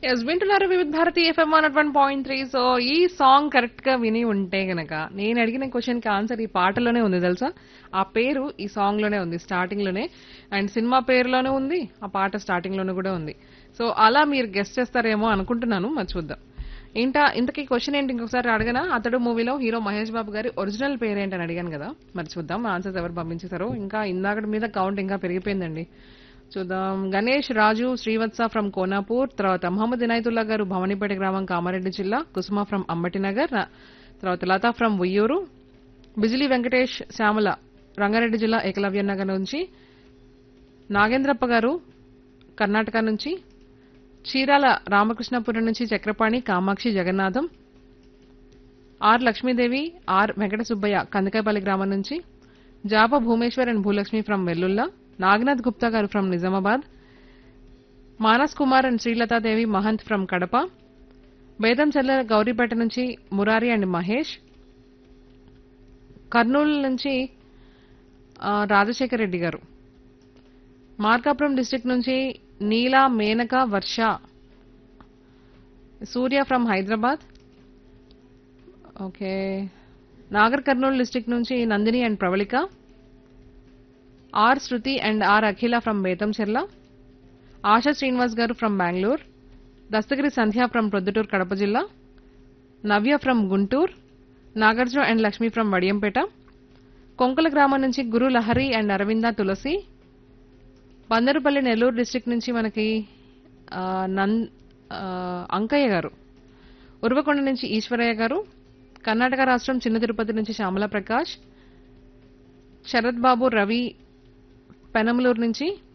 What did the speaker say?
yes వింటున్నారు Vividh Bharati FM one one point three so ఈ song correct గా విని ఉంటే గనక నేను అడిగిన క్వశ్చన్ కి ఆన్సర్ ఈ పాటలోనే ఉంది తెలుసా ఆ పేరు ఈ సాంగ్ లోనే ఉంది స్టార్టింగ్ లోనే అండ్ సినిమా పేరులోనే ఉంది ఆ పాట స్టార్టింగ్ లోనే కూడా ఉంది సో అలా మీరు గెస్ట్ చేస్తారేమో అనుకుంటున్నాను మరి చూద్దాం ఏంటా ఇంతకీ క్వశ్చన్ ఏంటి ఇంకొకసారి అడగనా అతడు మూవీలో హీరో మహేష్ బాబు గారి ఒరిజినల్ పేరు ఏంటని అడిగాను కదా మరి చూద్దాం ఆన్సర్స్ ఎవరు పంపించేశారో ఇంకా ఇందాక మీద కౌంట్ ఇంకా పెరిగిపోయిందండి చూద్దాం గణేష్ రాజు శ్రీవత్స ఫ్రమ్ కోనాపూర్ తర్వాత మహమ్మద్ ఇనాయతుల్లా గారు భవనిపేట గ్రామం కామారెడ్డి జిల్లా కుసుమ ఫ్రమ్ అంబటినగర్ ర- తర్వాత లతా ఫ్రమ్ ఉయ్యూరు బిజిలీ వెంకటేష్ శ్యామల రంగారెడ్డి జిల్లా ఏకలవ్య నగర్ నుంచి నాగేంద్రప్ప గారు కర్ణాటక నుంచి చీరాల రామకృష్ణపురం నుంచి చక్రపాణి కామాక్షి జగన్నాథం ఆర్ లక్ష్మీదేవి ఆర్ వెంకట సుబ్బయ్య కందకాయపల్లి గ్రామం నుంచి జాప Bhumeshwar and Bhulakshmi from Vellulla Naganath Gupta garu from Nizamabad Manas Kumar and Srilathadevi Mahant from Kadapa Bedam Chella Gauripeta నుంచి మురారి అండ్ మహేష్ కర్నూలు నుంచి ఆ, రాజశేఖర్ రెడ్డి గారు మార్కాపురం డిస్ట్రిక్ట్ నుంచి Neela Menaka Varsha Surya from Hyderabad okay Nagar Kurnool district నుంచి Nandini and Pravalika R Shruti and R Akhila from Betamcherla Asha Srinivas garu from Bengaluru Dastagiri Sandhya from Proddatur Kadapa జిల్లా Navya from Guntur Nagarjuna and Lakshmi from Vadiyampeta Konkala గ్రామం నుంచి గురు లహరి అండ్ అరవింద తులసి బందరుపల్లి నెల్లూరు డిస్ట్రిక్ట్ నుంచి మనకి ఆ, నంద్ ఆ, అంకయ్య గారు ఉరవకొండ నుంచి ఈశ్వరయ్య గారు కర్ణాటక రాష్ట్రం చిన్న తిరుపతి నుంచి శ్యామల ప్రకాష్ శరత్ బాబు రవి పెనమలూరు నుంచి